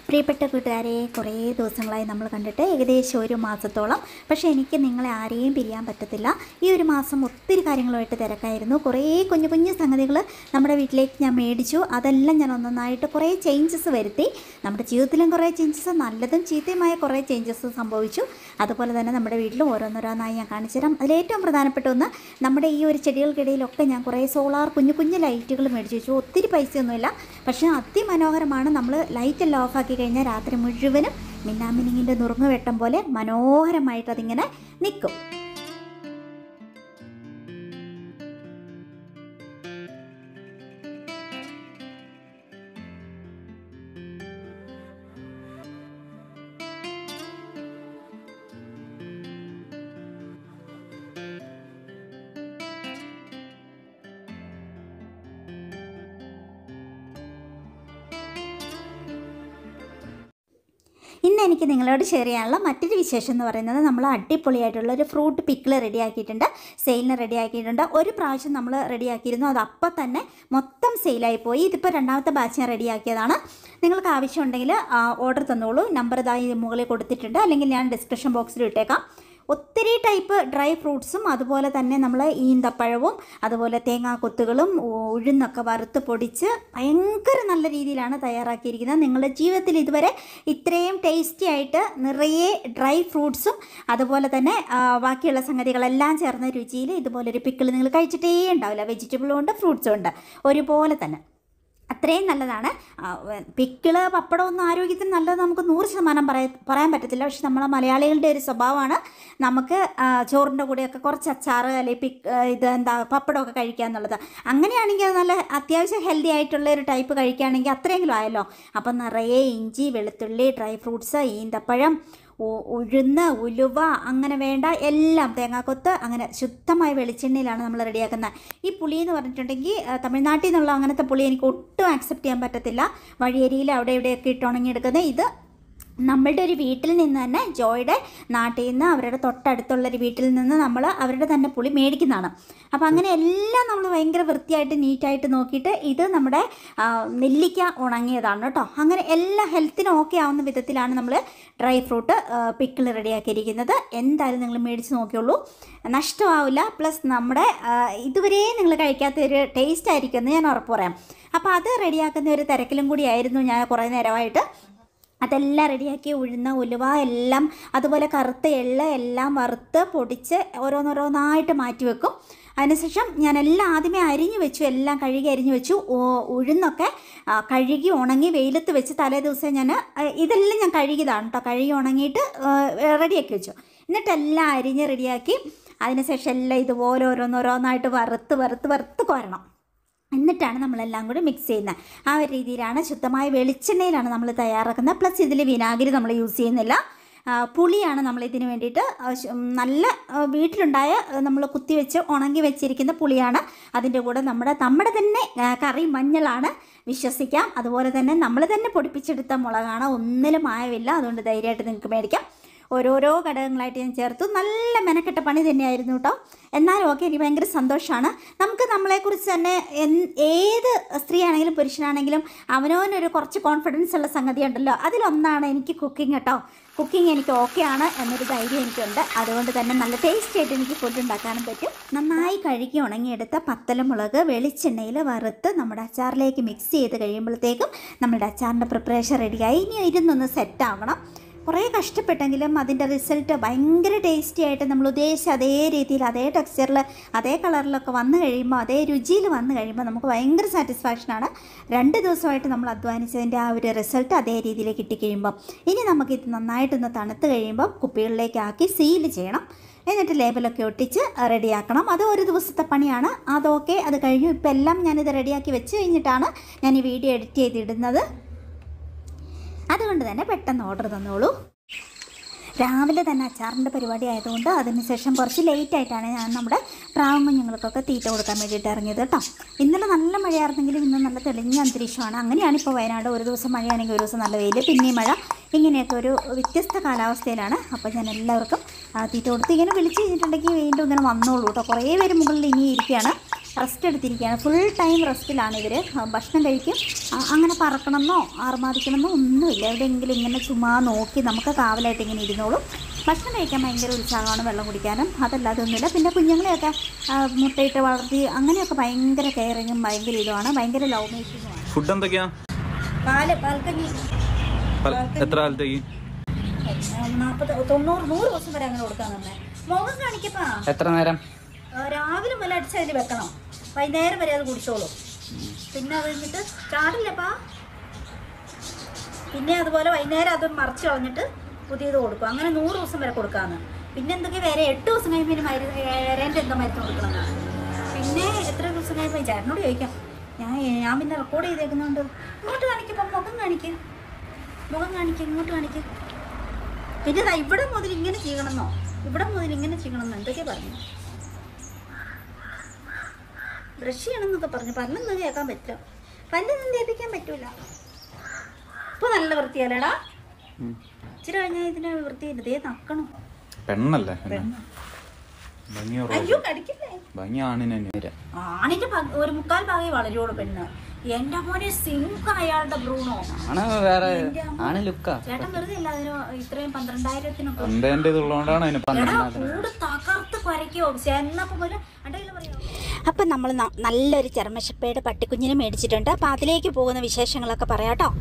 പ്രിയപ്പെട്ട കൂട്ടുകാരെ കുറേ ദിവസങ്ങളായി നമ്മൾ കണ്ടിട്ട് ഏകദേശം ഒരു മാസത്തോളം പക്ഷേ എനിക്ക് നിങ്ങളെ ആരെയും പിരിയാൻ പറ്റത്തില്ല ഈ ഒരു മാസം ഒത്തിരി കാര്യങ്ങളുമായിട്ട് തിരക്കായിരുന്നു കുറേ കുഞ്ഞു കുഞ്ഞു സംഗതികൾ നമ്മുടെ വീട്ടിലേക്ക് ഞാൻ മേടിച്ചു അതെല്ലാം ഞാൻ ഒന്നൊന്നായിട്ട് കുറേ ചേഞ്ചസ് വരുത്തി നമ്മുടെ ജീവിതത്തിലും കുറേ ചേഞ്ചസ് നല്ലതും ചീത്തയുമായ കുറേ ചേഞ്ചസ് സംഭവിച്ചു അതുപോലെ തന്നെ നമ്മുടെ വീട്ടിലും ഓരോന്നോരോന്നായി ഞാൻ കാണിച്ചു തരാം അതിലേറ്റവും പ്രധാനപ്പെട്ട ഒന്ന് നമ്മുടെ ഈ ഒരു ചെടികൾക്കിടയിലൊക്കെ ഞാൻ കുറേ സോളാർ കുഞ്ഞു കുഞ്ഞു ലൈറ്റുകൾ മേടിച്ചു വെച്ചു ഒത്തിരി പൈസയൊന്നുമില്ല പക്ഷേ അതിമനോഹരമാണ് നമ്മൾ ലൈറ്റെല്ലാം ഓഫാക്കി കഴിഞ്ഞാൽ രാത്രി മുഴുവനും മിന്നാമിനിങ്ങിൻ്റെ നുറുങ്ങുവെട്ടം പോലെ മനോഹരമായിട്ട് അതിങ്ങനെ നിൽക്കും ഇന്ന് എനിക്ക് നിങ്ങളോട് ഷെയർ ചെയ്യാനുള്ള മറ്റൊരു വിശേഷം എന്ന് പറയുന്നത് നമ്മൾ അടിപൊളിയായിട്ടുള്ള ഒരു ഫ്രൂട്ട് പിക്കിൾ റെഡിയാക്കിയിട്ടുണ്ട് സെയിലിന് റെഡിയാക്കിയിട്ടുണ്ട് ഒരു പ്രാവശ്യം നമ്മൾ റെഡിയാക്കിയിരുന്നു അത് അപ്പം തന്നെ മൊത്തം സെയിലായി പോയി ഇതിപ്പോൾ രണ്ടാമത്തെ ബാച്ച് ഞാൻ റെഡിയാക്കിയതാണ് നിങ്ങൾക്ക് ആവശ്യമുണ്ടെങ്കിൽ ഓർഡർ തന്നോളൂ നമ്പർ ഇതായി മുകളിൽ കൊടുത്തിട്ടുണ്ട് അല്ലെങ്കിൽ ഞാൻ ഡിസ്ക്രിപ്ഷൻ ബോക്സിൽ ഇട്ടേക്കാം ഒത്തിരി ടൈപ്പ് ഡ്രൈ ഫ്രൂട്ട്സും അതുപോലെ തന്നെ നമ്മൾ ഈന്തപ്പഴവും അതുപോലെ തേങ്ങാക്കൊത്തുകളും ഉഴുന്നൊക്കെ വറുത്ത് പൊടിച്ച് ഭയങ്കര നല്ല രീതിയിലാണ് തയ്യാറാക്കിയിരിക്കുന്നത് നിങ്ങളുടെ ജീവിതത്തിൽ ഇതുവരെ ഇത്രയും ടേസ്റ്റി ആയിട്ട് നിറയെ ഡ്രൈ ഫ്രൂട്ട്സും അതുപോലെ തന്നെ ആ, ബാക്കിയുള്ള സംഗതികളെല്ലാം ചേർന്ന രുചിയിൽ ഇതുപോലൊരു പിക്കിൾ നിങ്ങൾ കഴിച്ചിട്ടേ ഉണ്ടാവില്ല വെജിറ്റബിളും ഉണ്ട് ഫ്രൂട്ട്സും ഉണ്ട് ഒരുപോലെ തന്നെ അത്രയും നല്ലതാണ് പിക്കിള് പപ്പടം ഒന്നും ആരോഗ്യത്തിന് നല്ലത് നമുക്ക് നൂറ് ശതമാനം പറയ പറയാൻ പറ്റത്തില്ല പക്ഷെ നമ്മളെ മലയാളികളുടെ ഒരു സ്വഭാവമാണ് നമുക്ക് ആ, ചോറിൻ്റെ കൂടെയൊക്കെ കുറച്ച് അച്ചാറ് അല്ലെങ്കിൽ പിക്ക് ആ, ഇത് എന്താ പപ്പടമൊക്കെ കഴിക്കുക എന്നുള്ളത് അങ്ങനെയാണെങ്കിൽ അത് നല്ല അത്യാവശ്യം ഹെൽത്തി ആയിട്ടുള്ള ഒരു ടൈപ്പ് കഴിക്കുകയാണെങ്കിൽ അത്രയെങ്കിലും ആയല്ലോ അപ്പം നിറയെ ഇഞ്ചി വെളുത്തുള്ളി ഡ്രൈ ഫ്രൂട്ട്സ് ഈന്തപ്പഴം ഉ- ഉഴുന്ന് ഉലുവ അങ്ങനെ വേണ്ട എല്ലാം തേങ്ങാക്കൊത്ത് അങ്ങനെ ശുദ്ധമായ വെളിച്ചെണ്ണയിലാണ് നമ്മൾ റെഡിയാക്കുന്നത് ഈ പുളി എന്ന് പറഞ്ഞിട്ടുണ്ടെങ്കിൽ ആ, തമിഴ്നാട്ടിൽ നിന്നുള്ള അങ്ങനത്തെ പുളി എനിക്ക് ഒട്ടും ആക്സെപ്റ്റ് ചെയ്യാൻ പറ്റത്തില്ല വഴിയരിയിൽ അവിടെ ഇവിടെയൊക്കെ ഇട്ട് ഉണങ്ങിയെടുക്കുന്നത് ഇത് നമ്മളുടെ ഒരു വീട്ടിൽ നിന്ന് തന്നെ ജോയുടെ നാട്ടിൽ നിന്ന് അവരുടെ തൊട്ടടുത്തുള്ള ഒരു വീട്ടിൽ നിന്ന് നമ്മൾ അവരുടെ തന്നെ പുളി മേടിക്കുന്നതാണ് അപ്പോൾ അങ്ങനെ എല്ലാം നമ്മൾ ഭയങ്കര വൃത്തിയായിട്ട് നീറ്റായിട്ട് നോക്കിയിട്ട് ഇത് നമ്മുടെ ആ, നെല്ലിക്ക ഉണങ്ങിയതാണ് കേട്ടോ അങ്ങനെ എല്ലാ ഹെൽത്തിനും ഓക്കെ ആവുന്ന വിധത്തിലാണ് നമ്മൾ ഡ്രൈ ഫ്രൂട്ട് പിക്കിൾ റെഡിയാക്കിയിരിക്കുന്നത് എന്തായാലും നിങ്ങൾ മേടിച്ച് നോക്കിയുള്ളൂ നഷ്ടമാവില്ല പ്ലസ് നമ്മുടെ ആ, ഇതുവരെ നിങ്ങൾ കഴിക്കാത്ത ഒരു ടേസ്റ്റ് ആയിരിക്കും എന്ന് ഞാൻ ഉറപ്പ് പറയാം അപ്പോൾ അത് റെഡിയാക്കുന്ന ഒരു തിരക്കിലും കൂടിയായിരുന്നു ഞാൻ കുറേ നേരമായിട്ട് അതെല്ലാം റെഡിയാക്കി ഉഴുന്ന ഉലുവ എല്ലാം അതുപോലെ കറുത്ത എള്ള എല്ലാം വറുത്ത് പൊടിച്ച് ഓരോന്നോരോന്നായിട്ട് മാറ്റി വെക്കും അതിനുശേഷം ഞാൻ എല്ലാം ആദ്യമേ അരിഞ്ഞു വെച്ചു എല്ലാം കഴുകി അരിഞ്ഞു വെച്ചു ഓ- ഉഴുന്നൊക്കെ ആ, കഴുകി ഉണങ്ങി വെയിലത്ത് വെച്ച് തലേ ദിവസം ഞാൻ ആ, ഇതെല്ലാം ഞാൻ കഴുകിയതാണ് കേട്ടോ കഴുകി ഉണങ്ങിയിട്ട് റെഡിയാക്കി വെച്ചു എന്നിട്ട് എല്ലാം അരിഞ്ഞ് റെഡിയാക്കി അതിനുശേഷം എല്ലാം ഇതുപോലെ ഓരോന്നോരോന്നായിട്ട് വറുത്ത് വറുത്ത് വറുത്ത് കോരണം എന്നിട്ടാണ് നമ്മളെല്ലാം കൂടി മിക്സ് ചെയ്യുന്നത് ആ ഒരു രീതിയിലാണ് ശുദ്ധമായ വെളിച്ചെണ്ണയിലാണ് നമ്മൾ തയ്യാറാക്കുന്നത് പ്ലസ് ഇതിൽ വിനാഗിരി നമ്മൾ യൂസ് ചെയ്യുന്നില്ല ആ, പുളിയാണ് നമ്മൾ ഇതിന് വേണ്ടിയിട്ട് ആവശ്യം- ഉം, നല്ല ആ, വീട്ടിലുണ്ടായ നമ്മൾ കുത്തിവെച്ച് ഉണങ്ങി വെച്ചിരിക്കുന്ന പുളിയാണ് അതിൻ്റെ കൂടെ നമ്മുടെ നമ്മുടെ തന്നെ ആ, കറി മഞ്ഞളാണ് വിശ്വസിക്കാം അതുപോലെ തന്നെ നമ്മൾ തന്നെ പൊടിപ്പിച്ചെടുത്ത മുളകാണ് ഒന്നിലും മായമില്ല അതുകൊണ്ട് ധൈര്യമായിട്ട് നിങ്ങൾക്ക് മേടിക്കാം ഓരോരോ ഘടകങ്ങളായിട്ട് ഞാൻ ചേർത്തു നല്ല മെനക്കെട്ട പണി തന്നെയായിരുന്നു കേട്ടോ എന്നാലും ഓക്കെ എനിക്ക് ഭയങ്കര സന്തോഷമാണ് നമുക്ക് നമ്മളെക്കുറിച്ച് തന്നെ എൻ- ഏത് സ്ത്രീയാണെങ്കിലും പുരുഷനാണെങ്കിലും അവനവനൊരു കുറച്ച് കോൺഫിഡൻസ് ഉള്ള സംഗതി ഉണ്ടല്ലോ അതിലൊന്നാണ് എനിക്ക് കുക്കിംഗ് കേട്ടോ കുക്കിംഗ് എനിക്ക് ഓക്കെ ആണ് എന്നൊരു ധൈര്യം എനിക്കുണ്ട് അതുകൊണ്ട് തന്നെ നല്ല ടേസ്റ്റ് ആയിട്ട് എനിക്ക് ഫുഡ് ഉണ്ടാക്കാനും പറ്റും നന്നായി കഴുകി ഉണങ്ങിയെടുത്ത പത്തലമുളക് വെളിച്ചെണ്ണയിൽ വറുത്ത് നമ്മുടെ അച്ചാറിലേക്ക് മിക്സ് ചെയ്ത് കഴിയുമ്പോഴത്തേക്കും നമ്മുടെ അച്ചാറിൻ്റെ പ്രിപ്പറേഷൻ റെഡിയായി ഇനി ഇരുന്നൊന്ന് സെറ്റ് ആവണം കുറേ കഷ്ടപ്പെട്ടെങ്കിലും അതിൻ്റെ റിസൾട്ട് ഭയങ്കര ടേസ്റ്റി ആയിട്ട് നമ്മൾ ഉദ്ദേശിച്ച അതേ രീതിയിൽ അതേ ടെക്സ്ചറിൽ അതേ കളറിലൊക്കെ വന്നു കഴിയുമ്പോൾ അതേ രുചിയിൽ വന്നു കഴിയുമ്പോൾ നമുക്ക് ഭയങ്കര സാറ്റിസ്ഫാക്ഷനാണ് രണ്ട് ദിവസമായിട്ട് നമ്മൾ അധ്വാനിച്ചതിൻ്റെ ആ ഒരു റിസൾട്ട് അതേ രീതിയിൽ കിട്ടിക്കഴിയുമ്പോൾ ഇനി നമുക്കിത് നന്നായിട്ടൊന്ന് തണുത്ത് കഴിയുമ്പോൾ കുപ്പികളിലേക്ക് ആക്കി സീൽ ചെയ്യണം എന്നിട്ട് ലേബലൊക്കെ ഒട്ടിച്ച് റെഡിയാക്കണം അത് ഒരു ദിവസത്തെ പണിയാണ് അതൊക്കെ അത് കഴിഞ്ഞു ഇപ്പം എല്ലാം ഞാനിത് റെഡിയാക്കി വെച്ച് കഴിഞ്ഞിട്ടാണ് ഞാൻ ഈ വീഡിയോ എഡിറ്റ് ചെയ്തിടുന്നത് അതുകൊണ്ട് തന്നെ പെട്ടെന്ന് ഓർഡർ തന്നോളൂ രാവിലെ തന്നെ അച്ചാറിൻ്റെ പരിപാടി ആയതുകൊണ്ട് അതിനുശേഷം കുറച്ച് ലേറ്റ് ആയിട്ടാണ് ഞാൻ നമ്മുടെ പ്രാവും കുഞ്ഞുങ്ങൾക്കൊക്കെ തീറ്റ കൊടുക്കാൻ വേണ്ടിയിട്ട് ഇറങ്ങിയത് കേട്ടോ ഇന്നലെ നല്ല മഴയായിരുന്നെങ്കിലും ഇന്ന് നല്ല തെളിഞ്ഞ അന്തരീക്ഷമാണ് അങ്ങനെയാണ് ഇപ്പോൾ വയനാട് ഒരു ദിവസം മഴയാണെങ്കിൽ ഒരു ദിവസം നല്ല വെയിൽ പിന്നെയും മഴ ഇങ്ങനെയൊക്കെ ഒരു വ്യത്യസ്ത കാലാവസ്ഥയിലാണ് അപ്പോൾ ഞാൻ എല്ലാവർക്കും ആ, തീറ്റ കൊടുത്ത് ഇങ്ങനെ വിളിച്ച് കഴിഞ്ഞിട്ടുണ്ടെങ്കിൽ വീണ്ടും ഇങ്ങനെ വന്നോളൂ കേട്ടോ കുറേ പേര് മുകളിൽ ഇനി ഇരിക്കുകയാണ് റെസ്റ്റ് എടുത്തിരിക്കുകയാണ് ഫുൾ ടൈം റെസ്റ്റിലാണ് ഇവർ ഭക്ഷണം കഴിക്കും അ- അങ്ങനെ പറക്കണമെന്നോ ആറുമാതിക്കണമെന്നോ ഒന്നുമില്ല എവിടെയെങ്കിലും ഇങ്ങനെ ചുമ്മാ നോക്കി നമുക്ക് കാവലായിട്ട് ഇങ്ങനെ ഇരുന്നോളും ഭക്ഷണം കഴിക്കാൻ ഭയങ്കര ഉത്സാഹമാണ് വെള്ളം കുടിക്കാനും അതല്ലാതെ ഒന്നുമില്ല പിന്നെ കുഞ്ഞുങ്ങളെയൊക്കെ ആ, മുട്ടയിട്ട് വളർത്തി അങ്ങനെയൊക്കെ ഭയങ്കര കെയറിങ്ങും ഭയങ്കര ഇതുമാണ് ഭയങ്കര ലവ് മേക്കിങ്ങുമാണ് ഫുഡ് എന്തൊക്കെയാ പാല് പാൽക്കഞ്ഞി പല- എത്ര കാലത്തേക്ക് നാൽപ്പത് തൊണ്ണൂറ് നൂറ് ദിവസം വരെ അങ്ങനെ കൊടുക്കാൻ തന്നെ മുഖം കാണിക്കപ്പാ എത്ര നേരം ആ, രാവിലെ മുതൽ അടിച്ച് അതിൽ വെക്കണം വൈകുന്നേരം വരെ അത് കുടിച്ചോളൂ പിന്നെ അത് കഴിഞ്ഞിട്ട് ചാടില്ലപ്പാ പിന്നെ അതുപോലെ വൈകുന്നേരം അത് മറിച്ച് കളഞ്ഞിട്ട് പുതിയത് കൊടുക്കും അങ്ങനെ നൂറ് ദിവസം വരെ കൊടുക്കാമെന്ന് പിന്നെ എന്തൊക്കെ വേറെ എട്ട് ദിവസം കഴിയുമ്പോൾ ഇനി മരുന്ന് ഏഴേൻ്റെ എന്തോ മരുന്ന് കൊടുക്കണം പിന്നെ എത്ര ദിവസം കഴിയുമ്പോൾ ചേട്ടനോട് ചോദിക്കാം ഞാൻ ഞാൻ പിന്നെ റെക്കോർഡ് ചെയ്തേക്കുന്നുണ്ട് ഇങ്ങോട്ട് കാണിക്കുമ്പോൾ മുഖം കാണിക്കും മുഖം കാണിക്കും ഇങ്ങോട്ട് കാണിക്കും പിന്നെ ദാ ഇവിടെ മുതൽ ഇങ്ങനെ ചെയ്യണമെന്നോ ഇവിടെ മുതൽ ഇങ്ങനെ ചെയ്യണമെന്നോ എന്തൊക്കെയാ പറഞ്ഞു ബ്രഷ് ചെയ്യണമെന്നൊക്കെ പറഞ്ഞു പല്ലൊന്നും കേൾക്കാൻ പറ്റില്ല പല്ലൊന്നും തേപ്പിക്കാൻ പറ്റൂല ഇപ്പൊ നല്ല വൃത്തിയല്ലേടാ ഇച്ചിരി കഴിഞ്ഞാൽ ഇതിന് വൃത്തിയില്ല ദേ നക്കണം പെണ്ണല്ലേ പെണ്ണ്. ഭംഗി കുറവാ. അയ്യോ കടിക്കില്ലേ ഭംഗി ആണിന് തന്നെ ആണിന്റെ പകുതി- ഒരു മുക്കാൽ ഭാഗം വളരുള്ളൂ പെണ്ണ് എന്റെ മോനെ സിങ്ക് അയാളുടെ ബ്രൂണോ ആണ് വേറെ ആണ് ലുക്കാ ചേട്ടൻ വെറുതെ അല്ല അതിന് ഇത്രയും പന്ത്രണ്ടായിരത്തിനൊക്കെ എന്റെ ഇതുള്ളതുകൊണ്ടാണ് അതിന് എടാ, പന്ത്രണ്ടായിരം കൂട് തകർത്ത് കുരയ്ക്കോ ചെന്നപ്പോ പോലെ അപ്പം നമ്മൾ നല്ലൊരു ചർമ്മശപ്പയുടെ പട്ടിക്കുഞ്ഞിനെ മേടിച്ചിട്ടുണ്ട് അപ്പം അതിലേക്ക് പോകുന്ന വിശേഷങ്ങളൊക്കെ പറയാട്ടോ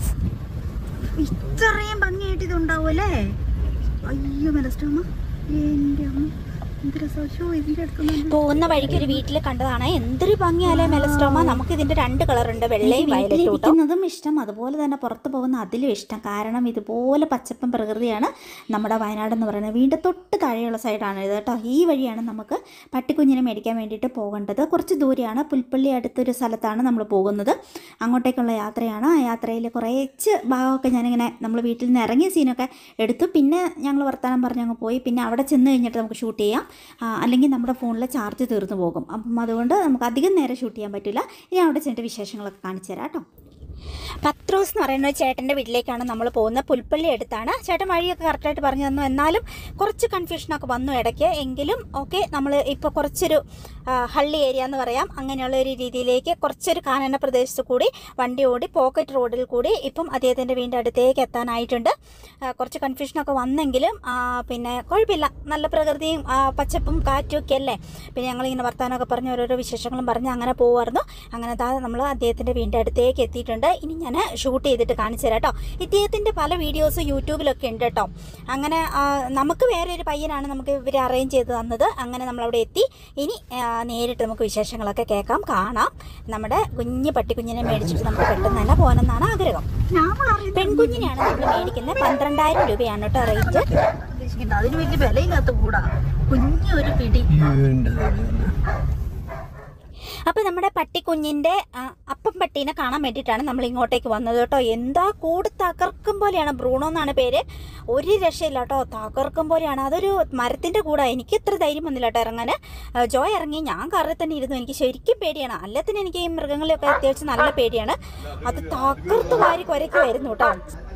ഇത്രയും ഭംഗിയായിട്ട് ഇതുണ്ടാവും അല്ലേ അയ്യോ മെലസ്റ്റോമ എൻ്റെ അമ്മ എന്ത് രസോ ഇതിൻ്റെ അടുത്ത് പോകുന്ന വഴിക്ക് ഒരു വീട്ടിൽ കണ്ടതാണ് എന്തൊരു ഭംഗിയാലേ മെലസ്റ്റോമ നമുക്ക് ഇതിന്റെ രണ്ട് കളർ ഉണ്ട് വെള്ളയും വയലറ്റും ഇഷ്ടം അതുപോലെ തന്നെ പുറത്ത് പോകുന്ന അതിലും ഇഷ്ടം കാരണം ഇതുപോലെ പച്ചപ്പൻ പ്രകൃതിയാണ് നമ്മുടെ വയനാട് എന്ന് പറയുന്നത് വീണ്ടും തൊട്ട് താഴെയുള്ള സൈഡാണ് ഇത് കേട്ടോ ഈ വഴിയാണ് നമുക്ക് പട്ടിക്കുഞ്ഞിനെ മേടിക്കാൻ വേണ്ടിയിട്ട് പോകേണ്ടത് കുറച്ച് ദൂരെയാണ് പുൽപ്പള്ളി അടുത്തൊരു സ്ഥലത്താണ് നമ്മൾ പോകുന്നത് അങ്ങോട്ടേക്കുള്ള യാത്രയാണ് ആ യാത്രയിൽ കുറേച്ച് ഭാഗമൊക്കെ ഞാനിങ്ങനെ നമ്മൾ വീട്ടിൽ നിന്ന് ഇറങ്ങിയ സീനൊക്കെ എടുത്തു പിന്നെ ഞങ്ങൾ വർത്തമാനം പറഞ്ഞ് അങ്ങ് പോയി പിന്നെ അവിടെ ചെന്ന് കഴിഞ്ഞിട്ട് നമുക്ക് ഷൂട്ട് ചെയ്യാം ആ, അല്ലെങ്കിൽ നമ്മുടെ ഫോണിലെ ചാർജ് തീർന്നു പോകും അപ്പം അതുകൊണ്ട് നമുക്ക് അധികം നേരം ഷൂട്ട് ചെയ്യാൻ പറ്റില്ല ഇനി അവിടെ ചെന്നിട്ട് വിശേഷങ്ങളൊക്കെ കാണിച്ചു തരാം കേട്ടോ പത്രോസ് എന്ന് പറയുന്ന ഒരു ചേട്ടൻ്റെ വീട്ടിലേക്കാണ് നമ്മൾ പോകുന്നത് പുൽപ്പള്ളി അടുത്താണ് ചേട്ടൻ വഴിയൊക്കെ കറക്റ്റായിട്ട് പറഞ്ഞു തന്നു എന്നാലും കുറച്ച് കൺഫ്യൂഷനൊക്കെ വന്നു ഇടയ്ക്ക് എങ്കിലും ഓക്കെ നമ്മൾ ഇപ്പോൾ കുറച്ചൊരു ആ, ഹള്ളി ഏരിയ എന്ന് പറയാം അങ്ങനെയുള്ള ഒരു രീതിയിലേക്ക് കുറച്ചൊരു കാനന പ്രദേശത്ത് കൂടി വണ്ടി ഓടി പോക്കറ്റ് റോഡിൽ കൂടി ഇപ്പം അദ്ദേഹത്തിൻ്റെ വീടിൻ്റെ അടുത്തേക്ക് എത്താനായിട്ടുണ്ട് ആ, കുറച്ച് കൺഫ്യൂഷനൊക്കെ വന്നെങ്കിലും ആ, പിന്നെ കുഴപ്പമില്ല നല്ല പ്രകൃതിയും ആ, പച്ചപ്പും കാറ്റും ഒക്കെ അല്ലേ പിന്നെ ഞങ്ങളിങ്ങനെ വർത്താനമൊക്കെ പറഞ്ഞ് ഓരോരോ വിശേഷങ്ങളും പറഞ്ഞ് അങ്ങനെ പോകുമായിരുന്നു അങ്ങനെ അതാ നമ്മൾ അദ്ദേഹത്തിൻ്റെ വീടിൻ്റെ അടുത്തേക്ക് എത്തിയിട്ടുണ്ട് ഇനി ഞാൻ ഷൂട്ട് ചെയ്തിട്ട് കാണിച്ചു തരാം കേട്ടോ ഇദ്ദേഹത്തിൻ്റെ പല വീഡിയോസ് യൂട്യൂബിലൊക്കെ ഉണ്ട് കേട്ടോ അങ്ങനെ ആ, നമുക്ക് വേറെ ഒരു പയ്യനാണ് നമുക്ക് ഇവർ അറേഞ്ച് ചെയ്ത് തന്നത് അങ്ങനെ നമ്മളവിടെ എത്തി ഇനി ആ, നേരിട്ട് നമുക്ക് വിശേഷങ്ങളൊക്കെ കേൾക്കാം കാണാം നമ്മുടെ കുഞ്ഞ് പട്ടിക്കുഞ്ഞിനെ മേടിച്ചിട്ട് നമുക്ക് പെട്ടെന്ന് തന്നെ പോകണമെന്നാണ് ആഗ്രഹം പെൺകുഞ്ഞിനെയാണ് നമ്മൾ മേടിക്കുന്നത് പന്ത്രണ്ടായിരം രൂപയാണ് കേട്ടോ റേറ്റ് അതിന് വലിയ വിലയില്ലാത്ത കൂടാ കുഞ്ഞൊരു പിടി അപ്പോൾ നമ്മുടെ പട്ടിക്കുഞ്ഞിൻ്റെ ആ, അപ്പം പട്ടീനെ കാണാൻ വേണ്ടിയിട്ടാണ് നമ്മൾ ഇങ്ങോട്ടേക്ക് വന്നത് കേട്ടോ എന്താ കൂട് തകർക്കും പോലെയാണ് ബ്രൂണോ എന്നാണ് പേര് ഒരു രക്ഷയില്ല കേട്ടോ തകർക്കും പോലെയാണ് അതൊരു മരത്തിൻ്റെ കൂടാ എനിക്ക് ഇത്ര ധൈര്യം വന്നില്ല കേട്ടോ ഇറങ്ങാൻ ആ, ജോയ് ഇറങ്ങി ഞാൻ കാറിൽ തന്നെ ഇരുന്നു എനിക്ക് ശരിക്കും പേടിയാണ് അല്ലത്തിന് എനിക്ക് ഈ മൃഗങ്ങളെയൊക്കെ അത്യാവശ്യം നല്ല പേടിയാണ് അത് തകർത്ത് വാരി കുരയ്ക്കുമായിരുന്നു കേട്ടോ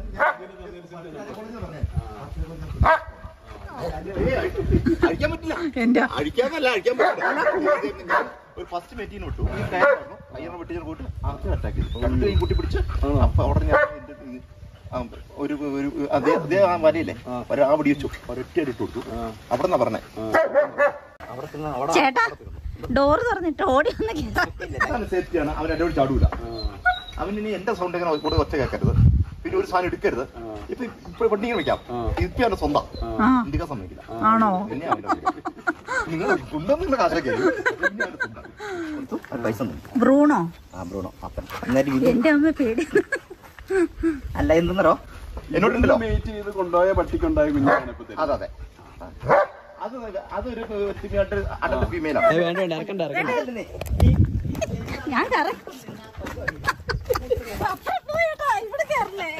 അഴിക്കാൻ പറ്റില്ല അഴിക്കാന്നല്ല അഴിക്കാൻ പറ്റില്ല ഞാൻ ഒരു ഫസ്റ്റ് മെറ്റീന് വിട്ടു ഈ ടയർ പറഞ്ഞു ടയറിനെ വിട്ട് ഞാൻ പോയിട്ട് ആർച്ച് അറ്റാക്ക് ചെയ്തു എന്നിട്ട് ഈ കുട്ടി പിടിച്ച് അപ്പൊ അവിടെ ഞാൻ എന്റെ ഈ- ആ, ഒരു ഒരു അതേ അതേ ആ വരയില്ലേ വര ആ പിടി വെച്ചു ഒരൊറ്റ ഇട്ട് കൊടുത്തു അവിടെ നിന്നാ പറഞ്ഞേ അവിടെ ചെന്ന് അവിടെ ചേട്ടാ ഡോറ് തുറന്നിട്ട് ഓടി വന്ന് കേട്ടോ സേഫ്റ്റിയാണ് അവൻ എന്നോട് ചാടൂല അവൻ ഇനി എന്റെ സൗണ്ട് എങ്ങനെ കൂടെ ഒച്ച കേൾക്കരുത് പിന്നെ ഒരു സാധനം എടുക്കരുത് ഇപ്പൊ ഇപ്പൊ വണ്ടി വിളിക്കാം ഇപ്പൊ അവന്റെ സ്വന്തം ഇന്ത്യക്കാൻ സമ്മതിക്കില്ല ആണോ പിന്നെ അവന്റെ നിങ്ങൾ സ്വന്തം നിങ്ങളുടെ കാശൊക്കെ പിന്നെ അവന്റെ സ്വന്തം. കൊടുത്തു, അവൻ പൈസ തന്നു. ബ്രൂണോ ആ ബ്രൂണോ അപ്പൻ അന്നേരം ഇത് എന്റെ അമ്മ പേടി അല്ല എന്തെന്നോ എന്നോട്ടുണ്ടല്ലോ മീറ്റ് ചെയ്ത് കൊണ്ടുപോയ പട്ടിക്കുണ്ടായ കുഞ്ഞാണ് ഇപ്പൊ തരുന്നത്. അതെ അതെ അത് അതൊരു അഡൽട്ട് ഫീമെയിലാണ് വേണ്ട വേണ്ട ഇറക്കണ്ട ഇറക്കണ്ട ഞാൻ കറക്റ്റ് അപ്പുറം പോയേട്ടാ ഇവിടെ കയറില്ലേ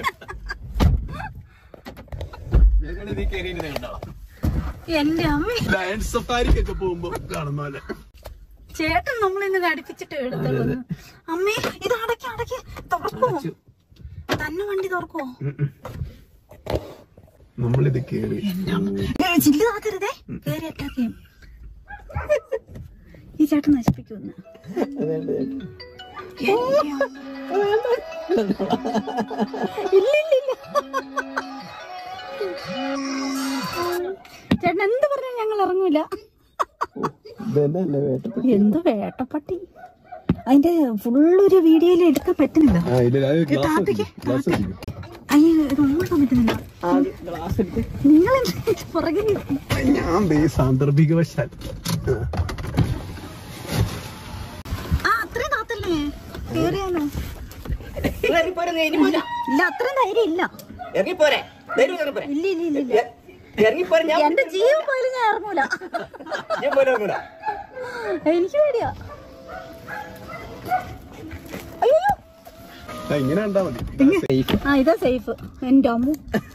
ഞങ്ങള് ഇതിൽ കയറിയിരുന്നേ ഉണ്ടാവും. എന്റെ അമ്മ ലയൺ സഫാരിക്കൊക്കെ പോകുമ്പോ കാണുന്ന പോലെ ചേട്ടൻ നമ്മളിന്ന് അടുപ്പിച്ചിട്ട് എടുത്തോളൂ അമ്മേ ഇത് അടക്കി അടക്കി തുറക്കുമോ തന്നെ വണ്ടി തുറക്കുമോ നമ്മളിത് കേറി ചില്ല് താത്തരുതേ കേറി അറ്റാക്ക് ചെയ്യും ഈ ചേട്ടൻ നശിപ്പിക്കുമെന്ന് ഇല്ല ഇല്ല ഇല്ല ചേട്ടൻ എന്ത് പറഞ്ഞാൽ ഞങ്ങൾ ഇറങ്ങൂല എന്ത് വേട്ടപ്പട്ടി അതിന്റെ ഫുള്ളൊരു വീഡിയോയിൽ എടുക്കാൻ പറ്റുന്നില്ല അയ്യോ ഇത് ഓടാൻ പറ്റുന്നില്ല നിങ്ങൾ പുറകിൽ ഞാൻ ദേ സാന്ദർഭികവശാൽ ആ അത്രയും താത്തല്ലേ കേറിയാലോ ഇല്ല അത്രയും ധൈര്യം ഇല്ല ഇറങ്ങിപ്പോരെ ധൈര്യം ഇറങ്ങിപ്പോരെ ഇല്ല ഇല്ല ഇല്ല ഇല്ല ഇറങ്ങിപ്പോരെ ഞാൻ എന്റെ ജീവൻ പോയാലും ഞാൻ ഇറങ്ങൂല ഞാൻ പോലെ ഇറങ്ങൂല എനിക്ക് പേടിയാ അയ്യോ ഇങ്ങനെ കണ്ടാ മതി ആ ഇതാ സേഫ് എന്റെ അമ്മു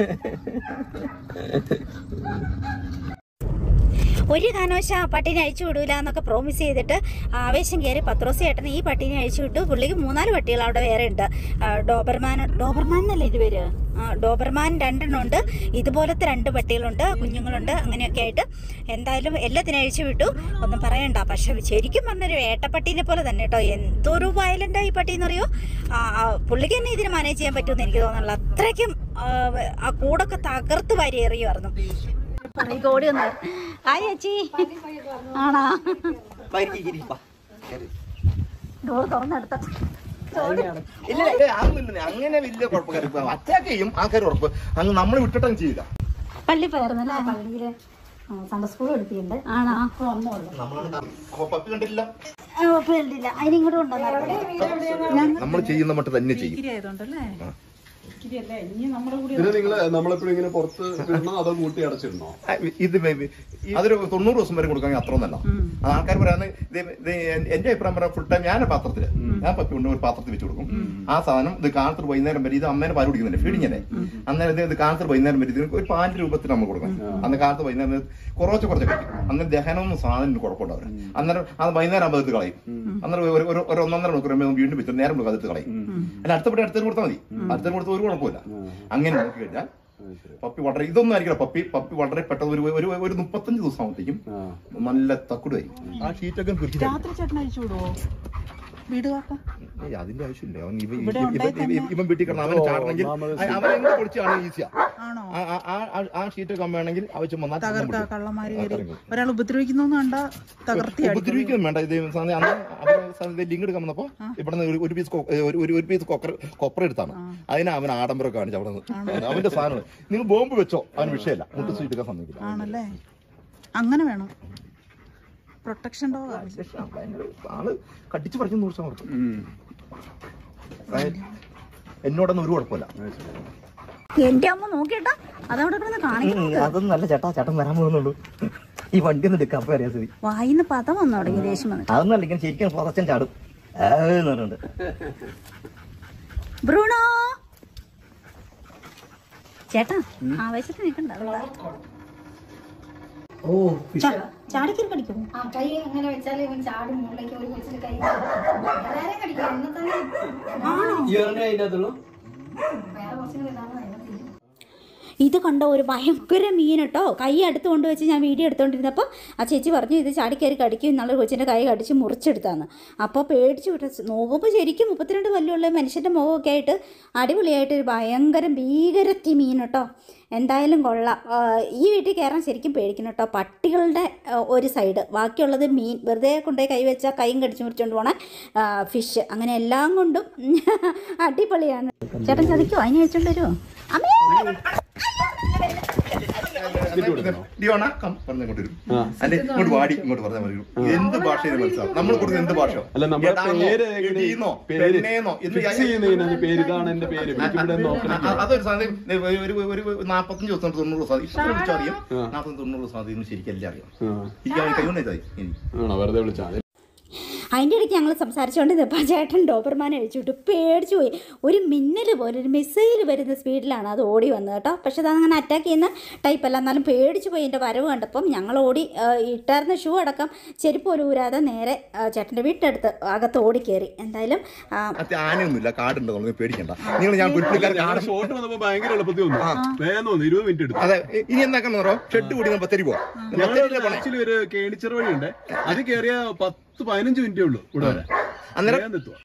ഒരു കാരണവശാ ആ പട്ടീനെ അഴിച്ചു വിടൂല എന്നൊക്കെ പ്രോമിസ് ചെയ്തിട്ട് ആവേശം കയറി പത്രോസ് ചേട്ടൻ ഈ പട്ടീനെ അഴിച്ചു വിട്ടു പുള്ളിക്ക് മൂന്നാല് പട്ടികൾ അവിടെ വേറെ ഉണ്ട് ആ, ഡോബർമാൻ ഡോബർമാൻ എന്നല്ലേ ഇത് പേര് ആ, ഡോബർമാൻ രണ്ടെണ്ണം ഉണ്ട് ഇതുപോലത്തെ രണ്ട് പട്ടികളുണ്ട് കുഞ്ഞുങ്ങളുണ്ട് അങ്ങനെയൊക്കെ ആയിട്ട് എന്തായാലും എല്ലാത്തിനും അഴിച്ചു വിട്ടു ഒന്നും പറയണ്ട പക്ഷെ ശരിക്കും പറഞ്ഞൊരു വേട്ടപ്പട്ടീനെ പോലെ തന്നെ കേട്ടോ എന്തൊരു വയലൻ്റാ ഈ പട്ടി എന്നറിയോ ആ, ആ, പുള്ളിക്ക് തന്നെ ഇതിന് മാനേജ് ചെയ്യാൻ പറ്റുമെന്ന് എനിക്ക് തോന്നുന്നില്ല അത്രയ്ക്കും ആ, ആ കൂടൊക്കെ തകർത്ത് വാരി എറിയുമായിരുന്നു പറയ്ക്ക് ഓടി വന്ന് ഹായ് ചേച്ചി ആണാ ഡോർ തുറന്നെടുത്ത ഇല്ല ഇല്ല, അതൊന്നുമില്ല. അങ്ങനെ വലിയ കുഴപ്പക്കാർ അറ്റാക്ക് ചെയ്യും ആൾക്കാർ ഉറപ്പ് അങ്ങ് നമ്മൾ വിട്ടിട്ടങ്ങ് ചെയ്യില്ല പള്ളി പോയായിരുന്നല്ലേ പള്ളിയില് സൺഡേ സ്കൂൾ എടുത്തിട്ടുണ്ട് ആണാ വന്നോളൂ അപ്പൊ പപ്പി കണ്ടില്ല പേടില്ല അതിനിങ്ങോട്ട് കൊണ്ടുവന്നു നമ്മൾ ചെയ്യുന്ന മട്ട് തന്നെ ചെയ്യും പിന്നെ നിങ്ങള് നമ്മളെപ്പോഴും ഇങ്ങനെ പുറത്ത് ഇടണോ അതോ കൂട്ടി അടച്ചിടണോ ആ, ഇത് വേ- വേ- അതൊരു തൊണ്ണൂറ് ദിവസം വരെ കൊടുക്കാൻ അത്ര ഒന്നല്ല ആൾക്കാർ പറയാന്ന് ഇത് ഇത് എന്റെ അഭിപ്രായം പറയാം ഫുൾ ടൈം ഞാൻ പാത്രത്തില് ഞാൻ പപ്പി കൊണ്ട് ഒരു പാത്രത്തിൽ വെച്ച് കൊടുക്കും ആ സാധനം ഇത് കാലത്ത് വൈകുന്നേരം വരെ ഇത് അമ്മേനെ പാൽ കുടിക്കുന്നില്ല ഫീഡിങ് അല്ലേ അന്നേരം ഇത് ഇത് കാലത്ത് വൈകുന്നേരം വരെ ഇതിന് ഒരു പാലിന്റെ രൂപത്തിൽ നമ്മൾ കൊടുക്കണം അന്ന് കാലത്ത് വൈകുന്നേരം കുറച്ച് കുറച്ച് കഴിക്കും അന്നേരം ദഹനമൊന്നും സാധനം കുഴപ്പമുണ്ടാവില്ല അന്നേരം അത് വൈകുന്നേരം ആകുമ്പോൾ എടുത്ത് കളയും അന്നേരം ഒരു ഒരു ഒരു ഒന്നൊന്നര മണിക്കൂർ കഴിയുമ്പോൾ വീണ്ടും വെച്ചിട്ട് നേരം കൊടുക്കും അതെടുത്ത് കളയും അല്ല അടുത്തപടി അടുത്തേക്ക് കൊടുത്താൽ മതി അടുത്തേക്ക് കൊടുത്താൽ ഒരു കുഴപ്പമില്ല അങ്ങനെ നോക്കി കഴിഞ്ഞാൽ പപ്പി വളരെ ഇതൊന്നും ആയിരിക്കില്ല പപ്പി പപ്പി വളരെ പെട്ടെന്ന് ഒരു ഒരു ഒരു മുപ്പത്തഞ്ച് ദിവസം ആകുമ്പോഴത്തേക്കും നല്ല തക്കുടായി ആ ഷീറ്റൊക്കെ കുരുക്കി തരും. രാത്രി ചേട്ടൻ അഴിച്ചു വിടുവോ വീട് കാക്ക ഏയ് അതിന്റെ ആവശ്യമില്ല അവൻ ഇവ- ഇവ- ഇവ- ഇവ- ഇവൻ വീട്ടിൽ കിടന്ന് അവൻ ചാടണമെങ്കിൽ അവൻ എങ്ങനെ പൊളിച്ചാണ് ഈസിയാ ആണോ ആ- ആ- ആ- ആ- ആ ഷീറ്റ് കമ്പാണെങ്കിൽ ആവശ്യം വന്നാൽ തകർക്ക കള്ളന്മാര് കയറി തകർക്കും. ഒരാൾ ഉപദ്രവിക്കുന്നു കണ്ട തകർത്തി അടിക്കും. ഉപദ്രവിക്കും വേണ്ട ഇത് സാധനം അന്ന് അവർ ലിങ്ക് എടുക്കാൻ വന്നപ്പോ ഇവിടുന്ന് ഒരു- ഒരു പീസ് കൊ- ഒരു ഒരു- ഒരു പീസ് കൊക്കർ കൊപ്പറ എടുത്താണ് അതിനെ അവൻ ആഡംബരം കാണിച്ചു അവിടെ നിന്ന് അവന്റെ സാധനം നിങ്ങൾ ബോംബ് വെച്ചോ അവന് വിഷയമല്ല മുട്ട് സീറ്റ് എടുക്കാൻ സമ്മതിക്കില്ല ആണല്ലേ അങ്ങനെ വേണം പ്രൊട്ടക്ഷൻ ഡോഗ് പക്ഷെ ഭയങ്കര ആള് കടിച്ചു പറിക്കുന്ന നൂറ് ശതമാനം അതായത് എന്നോടൊന്നും ഒരു കുഴപ്പമില്ല എന്റെ അമ്മ നോക്കിട്ടാ അതവിടെ കിടന്ന് കാണിക്കുന്നു അതൊന്നും നല്ല ചേട്ടാ ചേട്ടൻ വരാൻ പോകുന്നുള്ളൂ ഈ വണ്ടി ഒന്ന് എടുക്കാം അപ്പൊ അറിയാൻ സ്ഥിതി വായിന്ന് പദം വന്നു തുടങ്ങി ദേഷ്യം വന്നിട്ട് അതൊന്നും അല്ല ഇങ്ങനെ ശരിക്കും പുറച്ചൻ ചാടും ആ, എന്ന് പറഞ്ഞിട്ടുണ്ട് ബ്രൂണോ ചേട്ടാ ആവേശത്തിന് നിൽക്കണ്ട ഓ ചാടിക്കറി കടിക്കും ആ കൈ അങ്ങനെ വെച്ചാൽ ഇവൻ ചാടും മുകളിലേക്ക് ഒരു കൊച്ചിന് കൈ എല്ലാവരെയും കടിക്കും എന്നെ തന്നെ ഈ പറഞ്ഞ അതിൻ്റെ അകത്തുള്ളൂ വേറെ കൊച്ചിന് വരാമെന്ന് അതിനെ തിന്നും. ഇത് കണ്ട ഒരു ഭയങ്കര മീൻ കേട്ടോ കൈ അടുത്ത് കൊണ്ടുവച്ച് ഞാൻ വീഡിയോ എടുത്തുകൊണ്ടിരുന്നപ്പോൾ ആ ചേച്ചി പറഞ്ഞു ഇത് ചാടിക്കയറി കടിക്കും എന്നുള്ള കൊച്ചിൻ്റെ കൈ കടിച്ച് മുറിച്ചെടുത്താന്ന് അപ്പോൾ പേടിച്ചു വിട്ട നോക്കുമ്പോൾ ശരിക്കും മുപ്പത്തിരണ്ട് കൊല്ലമുള്ള മനുഷ്യൻ്റെ മുഖമൊക്കെ ആയിട്ട് അടിപൊളിയായിട്ട് ഒരു ഭയങ്കര ഭീകരത്തി മീൻ കേട്ടോ എന്തായാലും കൊള്ളാം ആ, ഈ വീട്ടിൽ കയറാൻ ശരിക്കും പേടിക്കണം കേട്ടോ പട്ടികളുടെ ആ, ഒരു സൈഡ് ബാക്കിയുള്ളത് മീൻ വെറുതെ കൊണ്ടുപോയി കൈ വെച്ചാൽ കൈയും കടിച്ചു മുറിച്ചുകൊണ്ട് പോണ ഫിഷ് അങ്ങനെ എല്ലാം കൊണ്ടും അടിപൊളിയാണ് ചേട്ടൻ ചതിക്കോ അതിനെ വെച്ചോണ്ട് വരുമോ അമ്മേ ഡിയോണ കം പറഞ്ഞിങ്ങോട്ട് വരും അല്ലെ ഇങ്ങോട്ട് വാടി ഇങ്ങോട്ട് പറഞ്ഞാൽ മതി എന്ത് ഭാഷയിൽ മനസ്സിലാവും നമ്മൾ കൊടുക്കുന്ന എന്ത് ഭാഷ അല്ല നമ്മുടെ എടാന്നോ, പേര് എങ്ങനെ എടീന്നോ, പേര് പെണ്ണേന്നോ എന്ന് ഫിക്സ് ചെയ്യുന്നതിന് പേര് ഇതാണ് എന്റെ പേര് എനിക്ക് ഇവിടെ നോക്കണം ആ, അതൊരു സാധനം ഒരു- ഒരു ഒരു ഒരു നാപ്പത്തഞ്ച് ദിവസം തൊണ്ണൂറ് ദിവസം ഇഷ്ടം വിളിച്ചാൽ അറിയാം നാപ്പത്തഞ്ച് തൊണ്ണൂറ് ദിവസം അതിന് ശരിക്കും എല്ലാം അറിയാം എനിക്ക് കൈ കൊണ്ടേ ആണോ വെറുതെ വിളിച്ചാൽ അതിൻ്റെ ഇടയ്ക്ക് ഞങ്ങൾ സംസാരിച്ചുകൊണ്ടിരുന്നപ്പോൾ ചേട്ടൻ ഡോബർമാനെ അഴിച്ചു വിട്ടു പേടിച്ചു പോയി ഒരു മിന്നൽ പോലെ ഒരു മിസൈൽ വരുന്ന സ്പീഡിലാണ് അത് ഓടി വന്നത് കേട്ടോ പക്ഷെ അത് അങ്ങനെ അറ്റാക്ക് ചെയ്യുന്ന ടൈപ്പല്ല എന്നാലും പേടിച്ചു പോയി എൻ്റെ വരവ് കണ്ടപ്പം ഞങ്ങൾ ഓടി ആ, ഇട്ടായിരുന്ന ഷൂ അടക്കം ചെരുപ്പ് പോലും ഊരാതെ നേരെ ആ, ചേട്ടൻ്റെ വീട്ടിനടുത്ത് അകത്ത് ഓടി കയറി എന്തായാലും ആ, ആനയൊന്നുമില്ല കാടുണ്ട് നമ്മൾ പേടിക്കണ്ട നിങ്ങൾ ഞാൻ പുരുപ്പിക്കാർ കാട് ഷോട്ട് വന്നപ്പോ ഭയങ്കര എളുപ്പത്തിൽ വന്നു വേഗം തോന്നുന്നു ഇരുപത് മിനിറ്റ് എടുത്തു അതെ ഇനി എന്താക്കണം ഷെഡ് കൂടി ബത്തേരി പോവാം ബത്തേരി ഞങ്ങൾ ആക്ച്വലി ഒരു കേണിച്ചർ വഴിയുണ്ട് അത് കയറിയ പത്ത് പത്ത് പതിനഞ്ച് മിനിറ്റേ ഉള്ളൂ ഇവിടെ വരാൻ അന്നേരം വേഗം എത്തുവാ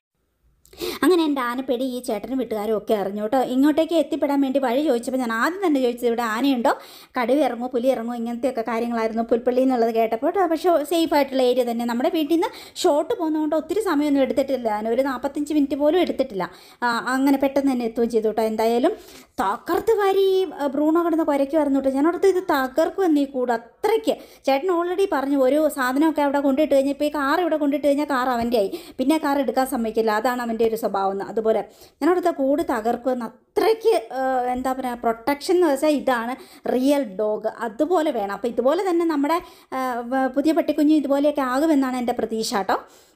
അങ്ങനെ എൻ്റെ ആനപ്പേടി ഈ ചേട്ടനും വീട്ടുകാരും ഒക്കെ അറിഞ്ഞു കേട്ടോ ഇങ്ങോട്ടേക്ക് എത്തിപ്പെടാൻ വേണ്ടി വഴി ചോദിച്ചപ്പോൾ ഞാൻ ആദ്യം തന്നെ ചോദിച്ചത് ഇവിടെ ആനയുണ്ടോ കടുവ ഇറങ്ങുമോ പുലി ഇറങ്ങുമോ ഇങ്ങനത്തെയൊക്കെ കാര്യങ്ങളായിരുന്നു പുൽപ്പള്ളി എന്നുള്ളത് കേട്ടപ്പോൾ കേട്ടോ പക്ഷേ സേഫ് ആയിട്ടുള്ള ഏരിയ തന്നെ നമ്മുടെ വീട്ടിൽ നിന്ന് ഷോട്ട് പോകുന്നതുകൊണ്ട് ഒത്തിരി സമയമൊന്നും എടുത്തിട്ടില്ല ഞാൻ ഒരു നാൽപ്പത്തഞ്ച് മിനിറ്റ് പോലും എടുത്തിട്ടില്ല ആ, അങ്ങനെ പെട്ടെന്ന് തന്നെ എത്തുകയും ചെയ്തു കേട്ടോ എന്തായാലും തകർത്ത് വാരി ഈ, ആ, ബ്രൂണോ കിടന്ന് കുരയ്ക്കുമായിരുന്നു കേട്ടോ ഞാൻ ഓർത്ത് ഇത് തകർക്കുമെന്ന് ഈ കൂട് അത്രയ്ക്ക് ചേട്ടൻ ഓൾറെഡി പറഞ്ഞു ഒരു സാധനമൊക്കെ അവിടെ കൊണ്ടിട്ട് കഴിഞ്ഞാൽ ഇപ്പോൾ ഈ കാർ ഇവിടെ കൊണ്ടിട്ട് കഴിഞ്ഞാൽ കാർ അവൻ്റെ ആയി പിന്നെ കാർ എടുക്കാൻ സമ്മതിക്കില്ല അതാണ് അവൻ്റെ ഒരു സ്വഭാവം എന്ന് അതുപോലെ ഞാൻ അവിടുത്തെ കൂട് തകർക്കുമെന്ന് അത്രയ്ക്ക് ആ, എന്താ പറയുക പ്രൊട്ടക്ഷൻ എന്ന് വെച്ചാൽ ഇതാണ് റിയൽ ഡോഗ് അതുപോലെ വേണം അപ്പോൾ ഇതുപോലെ തന്നെ നമ്മുടെ ആ, വ- പുതിയ പട്ടിക്കുഞ്ഞ് ഇതുപോലെയൊക്കെ ആകുമെന്നാണ് എൻ്റെ പ്രതീക്ഷ കേട്ടോ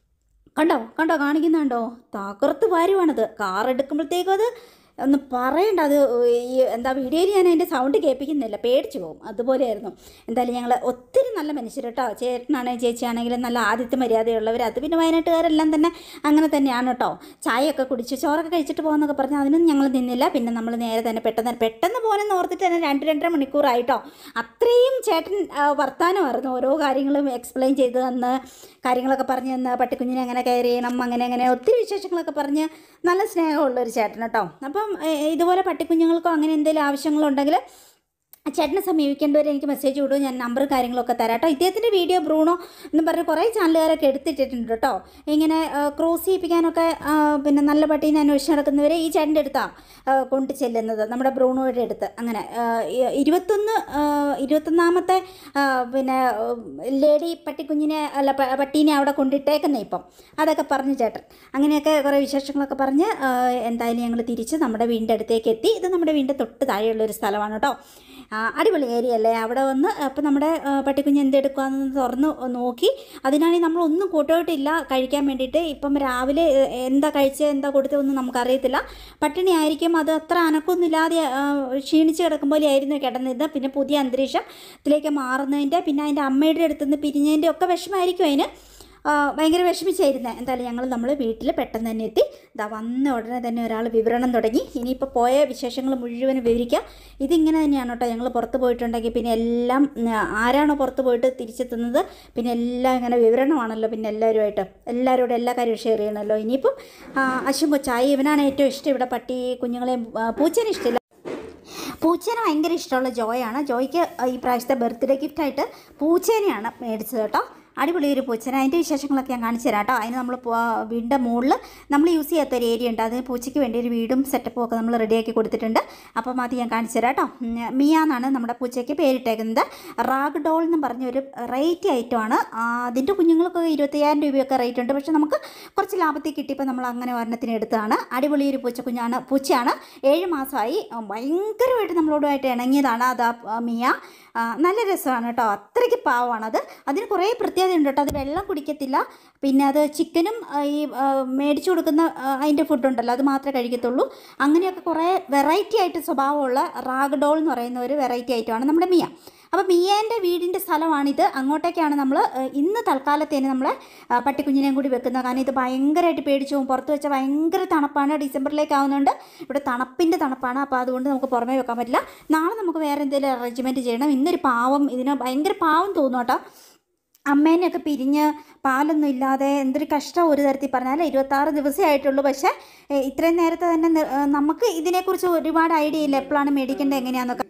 കണ്ടോ കണ്ടോ കാണിക്കുന്നുണ്ടോ തകർത്ത് വാരുവാണത് കാർ എടുക്കുമ്പോഴത്തേക്കും അത് ഒന്ന് പറയണ്ട അത് ഈ എന്താ വീഡിയോയിൽ ഞാൻ അതിൻ്റെ സൗണ്ട് കേൾപ്പിക്കുന്നില്ല പേടിച്ചു പോകും അതുപോലെയായിരുന്നു എന്തായാലും ഞങ്ങൾ ഒത്തിരി നല്ല മനുഷ്യർ കേട്ടോ ചേട്ടനാണെങ്കിലും ചേച്ചിയാണെങ്കിലും നല്ല ആദ്യത്തെ മര്യാദയുള്ളവർ അത് പിന്നെ വയനാട്ടുകാരെല്ലാം തന്നെ അങ്ങനെ തന്നെയാണ് കേട്ടോ ചായയൊക്കെ കുടിച്ച് ചോറൊക്കെ കഴിച്ചിട്ട് പോകുന്നൊക്കെ പറഞ്ഞാൽ അതിനൊന്നും ഞങ്ങൾ നിന്നില്ല പിന്നെ നമ്മൾ നേരെ തന്നെ പെട്ടെന്ന് പെട്ടെന്ന് പോകാനെന്ന് ഓർത്തിട്ട് തന്നെ രണ്ട് രണ്ടര മണിക്കൂറായിട്ടോ അത്രയും ചേട്ടൻ ആ, വർത്താനമായിരുന്നു ഓരോ കാര്യങ്ങളും എക്സ്പ്ലെയിൻ ചെയ്ത് തന്ന് കാര്യങ്ങളൊക്കെ പറഞ്ഞു തന്ന് പട്ടിക്കുഞ്ഞിനെ എങ്ങനെ കെയർ ചെയ്യണം അങ്ങനെ അങ്ങനെ ഒത്തിരി വിശേഷങ്ങളൊക്കെ പറഞ്ഞ് നല്ല സ്നേഹമുള്ള ഒരു ചേട്ടൻ കേട്ടോ അപ്പം ഏ, ഇതുപോലെ പട്ടിക്കുഞ്ഞുങ്ങൾക്കോ അങ്ങനെ എന്തെങ്കിലും ആവശ്യങ്ങളുണ്ടെങ്കിൽ ചേട്ടനെ സമീപിക്കേണ്ടവരെ എനിക്ക് മെസ്സേജ് വിടും ഞാൻ നമ്പറും കാര്യങ്ങളൊക്കെ തരാം കേട്ടോ ഇദ്ദേഹത്തിൻ്റെ വീഡിയോ ബ്രൂണോ എന്ന് പറഞ്ഞ് കുറേ ചാനലുകാരൊക്കെ എടുത്തിട്ടിട്ടുണ്ട് കേട്ടോ ഇങ്ങനെ ആ, ക്രോസ് ചെയ്യിപ്പിക്കാനൊക്കെ ആ, പിന്നെ നല്ല പട്ടീനെ അന്വേഷിച്ച് നടക്കുന്നവരെ ഈ ചേട്ടൻ്റെ അടുത്താണ് കൊണ്ട് ചെല്ലുന്നത് നമ്മുടെ ബ്രൂണോയുടെ അടുത്ത് അങ്ങനെ ആ, ഇ- ഇരുപത്തൊന്ന് ആ, ഇരുപത്തൊന്നാമത്തെ ആ, പിന്നെ ഉം, ലേഡി പട്ടിക്കുഞ്ഞിനെ അല്ല പ- പട്ടീനെ അവിടെ കൊണ്ടിട്ടേക്കുന്നേ ഇപ്പം അതൊക്കെ പറഞ്ഞു ചേട്ടൻ അങ്ങനെയൊക്കെ കുറേ വിശേഷങ്ങളൊക്കെ പറഞ്ഞ് ആ, എന്തായാലും ഞങ്ങൾ തിരിച്ച് നമ്മുടെ വീടിൻ്റെ അടുത്തേക്ക് എത്തി ഇത് നമ്മുടെ വീടിൻ്റെ തൊട്ട് താഴെയുള്ള ഒരു സ്ഥലമാണ് കേട്ടോ ആ, അടിപൊളി ഏരിയ അല്ലേ അവിടെ വന്ന് അപ്പോൾ നമ്മുടെ ആ, പട്ടിക്കുഞ്ഞ് എന്തെടുക്കുകയെന്ന് തുറന്ന് നോക്കി അതിനാണെങ്കിൽ നമ്മളൊന്നും കൂട്ടോട്ടില്ല കഴിക്കാൻ വേണ്ടിയിട്ട് ഇപ്പം രാവിലെ ഏ, എന്താ കഴിച്ചത് എന്താ കൊടുത്തതെന്ന് നമുക്കറിയത്തില്ല പട്ടിണി ആയിരിക്കും അത് അത്ര അനക്കൊന്നുമില്ലാതെ ആ, ക്ഷീണിച്ച് കിടക്കും പോലെ ആയിരുന്നു കിടന്നത് പിന്നെ പുതിയ അന്തരീക്ഷത്തിലേക്ക് മാറുന്നതിൻ്റെ പിന്നെ അതിൻ്റെ അമ്മയുടെ അടുത്തുനിന്ന് പിരിഞ്ഞതിൻ്റെ ഒക്കെ വിഷമമായിരിക്കും അതിന് ആ, ഭയങ്കര വിഷമിച്ചായിരുന്നേ എന്തായാലും ഞങ്ങൾ നമ്മൾ വീട്ടിൽ പെട്ടെന്ന് തന്നെ എത്തി ഇതാ വന്ന ഉടനെ തന്നെ ഒരാൾ വിവരണം തുടങ്ങി ഇനിയിപ്പോൾ പോയ വിശേഷങ്ങൾ മുഴുവനും വിവരിക്കാം ഇതിങ്ങനെ തന്നെയാണ് കേട്ടോ ഞങ്ങൾ പുറത്ത് പോയിട്ടുണ്ടെങ്കിൽ പിന്നെ എല്ലാം ഉം, ആരാണോ പുറത്ത് പോയിട്ട് തിരിച്ചെത്തുന്നത് പിന്നെ എല്ലാം ഇങ്ങനെ വിവരണമാണല്ലോ പിന്നെ എല്ലാവരുമായിട്ട് എല്ലാവരോടും എല്ലാ കാര്യവും ഷെയർ ചെയ്യണമല്ലോ ഇനിയിപ്പം ആ, അശ്വൻ കൊച്ചായി ഇവനാണ് ഏറ്റവും ഇഷ്ടം ഇവിടെ പട്ടി കുഞ്ഞുങ്ങളെയും ആ, പൂച്ചേനെ ഇഷ്ടമില്ല പൂച്ചേനെ ഭയങ്കര ഇഷ്ടമുള്ള ജോയാണ് ജോയ്ക്ക് ഈ പ്രാവശ്യത്തെ ബർത്ത്ഡേ ഗിഫ്റ്റായിട്ട് പൂച്ചേനെയാണ് മേടിച്ചത് കേട്ടോ അടിപൊളി ഒരു പൂച്ചേനെ അതിൻ്റെ വിശേഷങ്ങളൊക്കെ ഞാൻ കാണിച്ചു തരാം കേട്ടോ അതിന് നമ്മൾ വീടിൻ്റെ മുകളിൽ നമ്മൾ യൂസ് ചെയ്യാത്ത ഒരു ഏരിയ ഉണ്ട് അതിന് പൂച്ചയ്ക്ക് വേണ്ടി ഒരു വീടും സെറ്റപ്പും ഒക്കെ നമ്മൾ റെഡിയാക്കി കൊടുത്തിട്ടുണ്ട് അപ്പം അത് ഞാൻ കാണിച്ചു തരാം കേട്ടോ ഉം, മിയ എന്നാണ് നമ്മുടെ പൂച്ചയ്ക്ക് പേരിട്ടേക്കുന്നത് റാഗ് ഡോൾ എന്ന് പറഞ്ഞ ഒരു റേറ്റ് ഐറ്റമാണ് അതിൻ്റെ കുഞ്ഞുങ്ങൾക്ക് ഇരുപത്തയ്യായിരം രൂപയൊക്കെ റേറ്റ് ഉണ്ട് പക്ഷെ നമുക്ക് കുറച്ച് ലാഭത്തിൽ കിട്ടിയപ്പോൾ നമ്മൾ അങ്ങനെ ഒരെണ്ണത്തിന് എടുത്തതാണ് അടിപൊളി ഒരു പൂച്ചക്കുഞ്ഞാണ് പൂച്ചയാണ് ഏഴ് മാസമായി ആ, ഭയങ്കരമായിട്ട് നമ്മളോടുമായിട്ട് ഇണങ്ങിയതാണ് അത് ആ മിയ ആ, നല്ല രസമാണ് കേട്ടോ അത്രയ്ക്ക് പാവമാണത് അതിന് കുറേ പ്രത്യേകത ഉണ്ട് കേട്ടോ അത് വെള്ളം കുടിക്കത്തില്ല പിന്നെ അത് ചിക്കനും ആ, ഈ ആ, മേടിച്ചു കൊടുക്കുന്ന ആ, അതിൻ്റെ ഫുഡുണ്ടല്ലോ അത് മാത്രമേ കഴിക്കത്തുള്ളൂ അങ്ങനെയൊക്കെ കുറേ വെറൈറ്റി ആയിട്ട് സ്വഭാവമുള്ള റാഗ് ഡോൾ എന്ന് പറയുന്ന ഒരു വെറൈറ്റി ഐറ്റമാണ് നമ്മുടെ മിയ അപ്പോൾ മിയേൻ്റെ വീടിൻ്റെ സ്ഥലമാണിത് അങ്ങോട്ടേക്കാണ് നമ്മൾ ഇന്ന് തൽക്കാലത്തേന് നമ്മൾ പട്ടിക്കുഞ്ഞിനെയും കൂടി വെക്കുന്നത് കാരണം ഇത് ഭയങ്കരമായിട്ട് പേടിച്ചു പോകും പുറത്ത് വെച്ചാൽ ഭയങ്കര തണുപ്പാണ് ഡിസംബറിലേക്ക് ആവുന്നതുകൊണ്ട് ഇവിടെ തണുപ്പിൻ്റെ തണുപ്പാണ് അപ്പോൾ അതുകൊണ്ട് നമുക്ക് പുറമേ വെക്കാൻ പറ്റില്ല നാളെ നമുക്ക് വേറെ എന്തെങ്കിലും അറേഞ്ച്മെൻറ്റ് ചെയ്യണം ഇന്നൊരു പാവം ഇതിന് ഭയങ്കര പാവം തോന്നും കേട്ടോ അമ്മേനെയൊക്കെ പിരിഞ്ഞ് പാലൊന്നും ഇല്ലാതെ എന്തൊരു കഷ്ടം ഒരു തരത്തിൽ പറഞ്ഞാൽ ഇരുപത്താറ് ദിവസമേ ആയിട്ടുള്ളൂ പക്ഷേ ഏ, ഇത്രയും നേരത്തെ തന്നെ നി- ഏ, നമുക്ക് ഇതിനെക്കുറിച്ച് ഒരുപാട് ഐഡിയ ഇല്ല എപ്പോഴാണ് മേടിക്കേണ്ടത് എങ്ങനെയാണെന്നൊക്കെ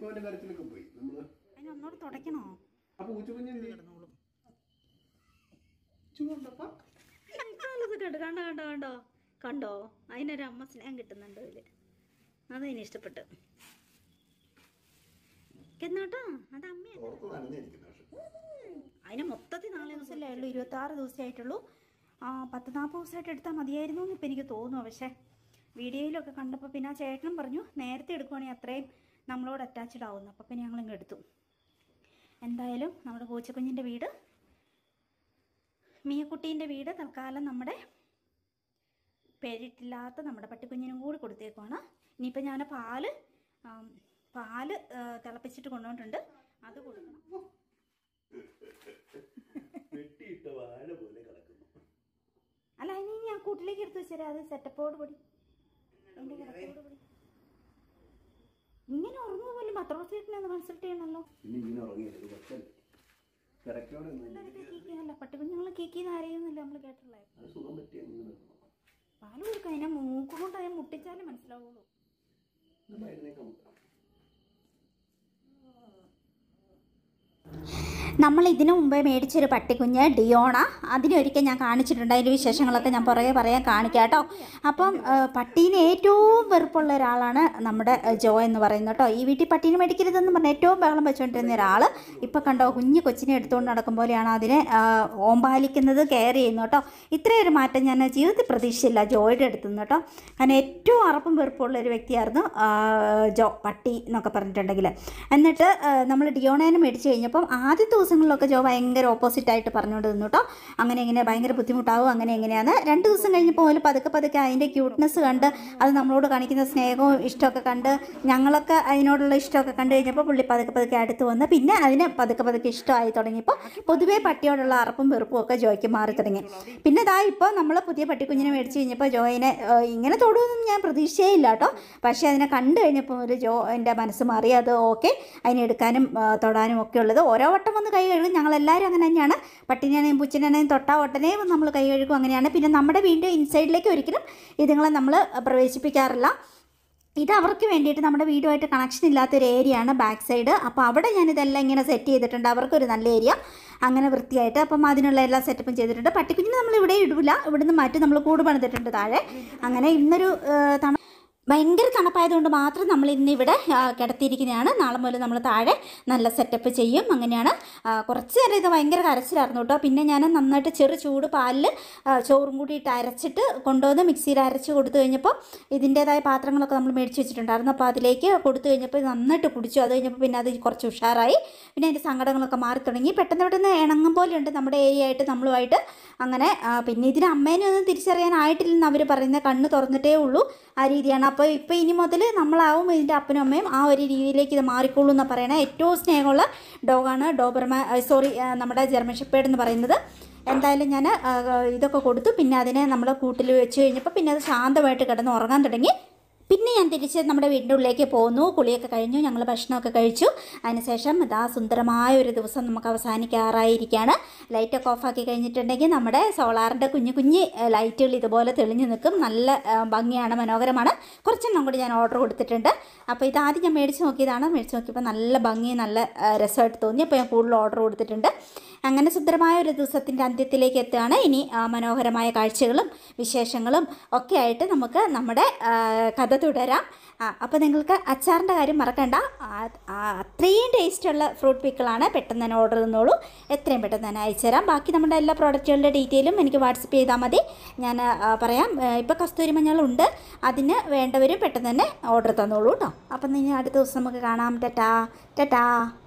അതിന് ഒന്നുകൂടെ തുടയ്ക്കണോ കണ്ടോ കണ്ടോ കണ്ടോ കണ്ടോ കണ്ടോ അതിനൊരു അമ്മ സ്നേഹം കിട്ടുന്നുണ്ട് അതിൽ അതതിന് ഇഷ്ടപ്പെട്ട് എന്നാട്ടോ അത് അമ്മയാണ് അതിന് മൊത്തത്തിൽ നാല് ദിവസമല്ലേ ഉള്ളൂ ഇരുപത്തി ആറ് ദിവസമായിട്ടുള്ളൂ ആ പത്ത് നാൽപ്പത് ദിവസമായിട്ട് എടുത്താൽ മതിയായിരുന്നു എന്ന് ഇപ്പം എനിക്ക് തോന്നുന്നു പക്ഷേ വീഡിയോയിലൊക്കെ കണ്ടപ്പോൾ പിന്നെ ആ ചേട്ടനും പറഞ്ഞു നേരത്തെ എടുക്കുവാണെങ്കിൽ അത്രയും നമ്മളോട് അറ്റാച്ച്ഡ് ആവുന്നു അപ്പോൾ പിന്നെ ഞങ്ങളിങ്ങ് എടുത്തു എന്തായാലും നമ്മുടെ പൂച്ചക്കുഞ്ഞിൻ്റെ വീട് മീയക്കുട്ടീൻ്റെ വീട് തൽക്കാലം നമ്മുടെ പേരിട്ടില്ലാത്ത നമ്മുടെ പട്ടിക്കുഞ്ഞിനും കൂടി കൊടുത്തേക്കുവാണ് ഇനിയിപ്പോൾ ഞാൻ പാല് ആം, പാല് ആ, തിളപ്പിച്ചിട്ട് കൊണ്ടുവന്നിട്ടുണ്ട് അത് കൊടുക്കണം അല്ല ഇനി ഞാൻ കൂട്ടിലേക്ക് എടുത്ത് വെച്ചാൽ അത് സെറ്റപ്പോട് പൊടി എൻ്റെ കിടക്കോട് പൊടി ഇങ്ങനെ ഉറങ്ങുക പോലും പത്ര സീറ്റിനെ ഒന്ന് കൺസൾട്ട് ചെയ്യണമല്ലോ അല്ല പട്ടിക്കുഞ്ഞുങ്ങൾ കേക്കിന്ന് അറിയുന്നില്ല നമ്മൾ കേട്ടുള്ളത് പാല് കൊടുക്കാം അതിനെ മൂക്ക് കൊണ്ട് അതിനെ മുട്ടിച്ചാലേ മനസ്സിലാവുള്ളൂ നമ്മൾ ഇതിനു മുമ്പേ മേടിച്ചൊരു പട്ടിക്കുഞ്ഞ് ഡിയോണ അതിനൊരിക്കൽ ഞാൻ കാണിച്ചിട്ടുണ്ട് അതിൻ്റെ വിശേഷങ്ങളൊക്കെ ഞാൻ പുറകെ പറയാൻ കാണിക്കാം കേട്ടോ അപ്പം ആ, പട്ടീനെ ഏറ്റവും വെറുപ്പുള്ള ഒരാളാണ് നമ്മുടെ ആ, ജോ എന്ന് പറയുന്നത് കേട്ടോ ഈ വീട്ടിൽ പട്ടീനെ മേടിക്കരുതെന്ന് പറഞ്ഞ ഏറ്റവും ബഹളം വെച്ചുകൊണ്ടിരുന്ന ഒരാൾ ഇപ്പം കണ്ടോ കുഞ്ഞു കൊച്ചിനെ എടുത്തുകൊണ്ട് നടക്കും പോലെയാണ് അതിനെ ആ, ഓമ്പാലിക്കുന്നത് കെയർ ചെയ്യുന്നു കേട്ടോ ഇത്രയൊരു മാറ്റം ഞാൻ ജീവിതത്തിൽ പ്രതീക്ഷിച്ചില്ല ജോയുടെ അടുത്ത് നിന്ന് കേട്ടോ കാരണം ഏറ്റവും അറപ്പും വെറുപ്പുള്ള ഒരു വ്യക്തിയായിരുന്നു ആ, ജോ പട്ടി എന്നൊക്കെ പറഞ്ഞിട്ടുണ്ടെങ്കിൽ എന്നിട്ട് നമ്മൾ ഡിയോണേനെ മേടിച്ച് കഴിഞ്ഞപ്പം ആദ്യത്തെ ദിവസങ്ങളിലൊക്കെ ജോ ഭയങ്കര ഓപ്പോസിറ്റ് ആയിട്ട് പറഞ്ഞുകൊണ്ട് നിന്നു കേട്ടോ അങ്ങനെ ഇങ്ങനെ ഭയങ്കര ബുദ്ധിമുട്ടാവും അങ്ങനെ എങ്ങനെയാണ് രണ്ട് ദിവസം കഴിഞ്ഞപ്പോൾ മുതൽ പതുക്കെ പതുക്കെ അതിൻ്റെ ക്യൂട്ട്നെസ് കണ്ട് അത് നമ്മളോട് കാണിക്കുന്ന സ്നേഹവും ഇഷ്ടമൊക്കെ കണ്ട് ഞങ്ങളൊക്കെ അതിനോടുള്ള ഇഷ്ടമൊക്കെ കണ്ടു കഴിഞ്ഞപ്പോൾ പുള്ളി പതുക്കെ പതുക്കെ അടുത്ത് വന്ന് പിന്നെ അതിന് പതുക്കെ പതുക്കെ ഇഷ്ടമായി തുടങ്ങിയപ്പോൾ പൊതുവേ പട്ടിയോടുള്ള അറപ്പും വെറുപ്പും ഒക്കെ ജോയ്ക്ക് മാറി തുടങ്ങി പിന്നെ ഇതാ ഇപ്പോൾ നമ്മൾ പുതിയ പട്ടിക്കുഞ്ഞിനെ മേടിച്ച് കഴിഞ്ഞപ്പോൾ ജോയിനെ ഏഹ്, ഇങ്ങനെ തൊടുമെന്നും ഞാൻ പ്രതീക്ഷയേ ഇല്ല കേട്ടോ പക്ഷേ അതിനെ കണ്ടു കഴിഞ്ഞപ്പോൾ ഒരു ജോ എൻ്റെ മനസ്സ് മാറി അത് ഓക്കെ അതിനെ എടുക്കാനും ആ, തൊടാനും ഒക്കെ ഉള്ളത് ഓരോ വട്ടം വന്ന് കൈ കഴുകും ഞങ്ങളെല്ലാവരും അങ്ങനെ തന്നെയാണ് പട്ടിനെയാണെങ്കിലും പൂച്ചനെയാണെങ്കിലും തൊട്ടാ ഉടനെ വന്ന് നമ്മൾ കൈ കഴുകും അങ്ങനെയാണ് പിന്നെ നമ്മുടെ വീണ്ടും ഇൻസൈഡിലേക്ക് ഒരിക്കലും ഇതുങ്ങളെ നമ്മൾ പ്രവേശിപ്പിക്കാറില്ല ഇത് അവർക്ക് വേണ്ടിയിട്ട് നമ്മുടെ വീടുമായിട്ട് കണക്ഷൻ ഇല്ലാത്തൊരു ഏരിയ ആണ് ബാക്ക് സൈഡ് അപ്പോൾ അവിടെ ഞാനിതെല്ലാം ഇങ്ങനെ സെറ്റ് ചെയ്തിട്ടുണ്ട് അവർക്കൊരു നല്ല ഏരിയ അങ്ങനെ വൃത്തിയായിട്ട് അപ്പം അതിനുള്ള എല്ലാ സെറ്റപ്പും ചെയ്തിട്ടുണ്ട് പട്ടിക്കുഞ്ഞിനെ നമ്മൾ ഇവിടെ ഇടില്ല ഇവിടുന്ന് മാറ്റി നമ്മൾ കൂട് പണിതിട്ടുണ്ട് താഴെ അങ്ങനെ ഇന്നൊരു ഏഹ്, തണ ഭയങ്കര തണുപ്പായതുകൊണ്ട് മാത്രം നമ്മൾ ഇന്ന് ഇവിടെ ആ, കിടത്തിയിരിക്കുന്നതാണ് നാളെ മുതൽ നമ്മൾ താഴെ നല്ല സെറ്റപ്പ് ചെയ്യും അങ്ങനെയാണ് ആ, കുറച്ച് നേരം ഇത് ഭയങ്കര കരച്ചിലായിരുന്നു കേട്ടോ പിന്നെ ഞാൻ നന്നായിട്ട് ചെറു ചൂട് പാലിൽ ആ, ചോറും കൂടി ഇട്ട് അരച്ചിട്ട് കൊണ്ടുവന്ന് മിക്സിയിൽ അരച്ച് കൊടുത്തു കഴിഞ്ഞപ്പോൾ ഇതിൻ്റേതായ പാത്രങ്ങളൊക്കെ നമ്മൾ മേടിച്ച് വെച്ചിട്ടുണ്ടായിരുന്നു അപ്പോൾ അതിലേക്ക് കൊടുത്തു കഴിഞ്ഞപ്പോൾ ഇത് നന്നായിട്ട് കുടിച്ചു അത് കഴിഞ്ഞപ്പോൾ പിന്നെ അത് കുറച്ച് ഉഷാറായി പിന്നെ അതിൻ്റെ സങ്കടങ്ങളൊക്കെ മാറി തുടങ്ങി പെട്ടെന്ന് പെട്ടെന്ന് ഇണങ്ങും പോലെയുണ്ട് നമ്മുടെ ഏരിയ ആയിട്ട് നമ്മളുമായിട്ട് അങ്ങനെ ആ, പിന്നെ ഇതിന് അമ്മേനെ ഒന്നും തിരിച്ചറിയാനായിട്ടില്ലെന്ന് അവർ പറയുന്നത് കണ്ണ് തുറന്നിട്ടേ ഉള്ളൂ ആ രീതിയാണ് അപ്പോൾ ഇപ്പോൾ ഇനി മുതൽ നമ്മളാവും ഇതിൻ്റെ അപ്പനും അമ്മയും ആ ഒരു രീതിയിലേക്ക് ഇത് മാറിക്കൊള്ളൂ എന്ന് പറയണേ ഏറ്റവും സ്നേഹമുള്ള ഡോഗാണ് ഡോബർമാ സോറി നമ്മുടെ ജർമ്മൻ ഷെപ്പേഡ് എന്ന് പറയുന്നത് എന്തായാലും ഞാൻ ഇതൊക്കെ കൊടുത്തു പിന്നെ അതിനെ നമ്മൾ കൂട്ടിൽ വെച്ച് കഴിഞ്ഞപ്പോൾ പിന്നെ അത് ശാന്തമായിട്ട് കിടന്ന് ഉറങ്ങാൻ തുടങ്ങി പിന്നെ ഞാൻ തിരിച്ച് നമ്മുടെ വീടിൻ്റെ ഉള്ളിലേക്ക് പോന്നു കുളിയൊക്കെ കഴിഞ്ഞു ഞങ്ങൾ ഭക്ഷണമൊക്കെ കഴിച്ചു അതിനുശേഷം ഇതാ സുന്ദരമായ ഒരു ദിവസം നമുക്ക് അവസാനിക്കാറായിരിക്കുകയാണ് ലൈറ്റൊക്കെ ഓഫാക്കി കഴിഞ്ഞിട്ടുണ്ടെങ്കിൽ നമ്മുടെ സോളാറിൻ്റെ കുഞ്ഞു കുഞ്ഞ് ലൈറ്റുകൾ ഇതുപോലെ തെളിഞ്ഞു നിൽക്കും നല്ല ആ, ഭംഗിയാണ് മനോഹരമാണ് കുറച്ചെണ്ണം കൂടി ഞാൻ ഓർഡർ കൊടുത്തിട്ടുണ്ട് അപ്പോൾ ഇതാദ്യം ഞാൻ മേടിച്ച് നോക്കിയതാണ് മേടിച്ച് നോക്കിയപ്പോൾ നല്ല ഭംഗി നല്ല ആ, രസമായിട്ട് തോന്നി അപ്പോൾ ഞാൻ കൂടുതൽ ഓർഡർ കൊടുത്തിട്ടുണ്ട് അങ്ങനെ സുന്ദരമായ ഒരു ദിവസത്തിൻ്റെ അന്ത്യത്തിലേക്ക് എത്തുകയാണ് ഇനി ആ, മനോഹരമായ കാഴ്ചകളും വിശേഷങ്ങളും ഒക്കെ ആയിട്ട് നമുക്ക് നമ്മുടെ ആ, കഥ തുടരാം അപ്പോൾ നിങ്ങൾക്ക് അച്ചാറിൻ്റെ കാര്യം മറക്കണ്ട ആ, ആ, അത്രയും ടേസ്റ്റുള്ള ഫ്രൂട്ട് പിക്കിളാണ് പെട്ടെന്ന് തന്നെ ഓർഡർ തന്നോളൂ എത്രയും പെട്ടെന്ന് തന്നെ അയച്ചു തരാം ബാക്കി നമ്മുടെ എല്ലാ പ്രോഡക്റ്റുകളുടെ ഡീറ്റെയിലും എനിക്ക് വാട്സപ്പ് ചെയ്താൽ മതി ഞാൻ ആ, പറയാം ഇപ്പോൾ കസ്തൂരി മഞ്ഞളുണ്ട് അതിന് വേണ്ടവരും പെട്ടെന്ന് തന്നെ ഓർഡർ തന്നോളൂ കേട്ടോ അപ്പം ഇനി അടുത്ത ദിവസം നമുക്ക് കാണാം ടാറ്റാ ടാറ്റാ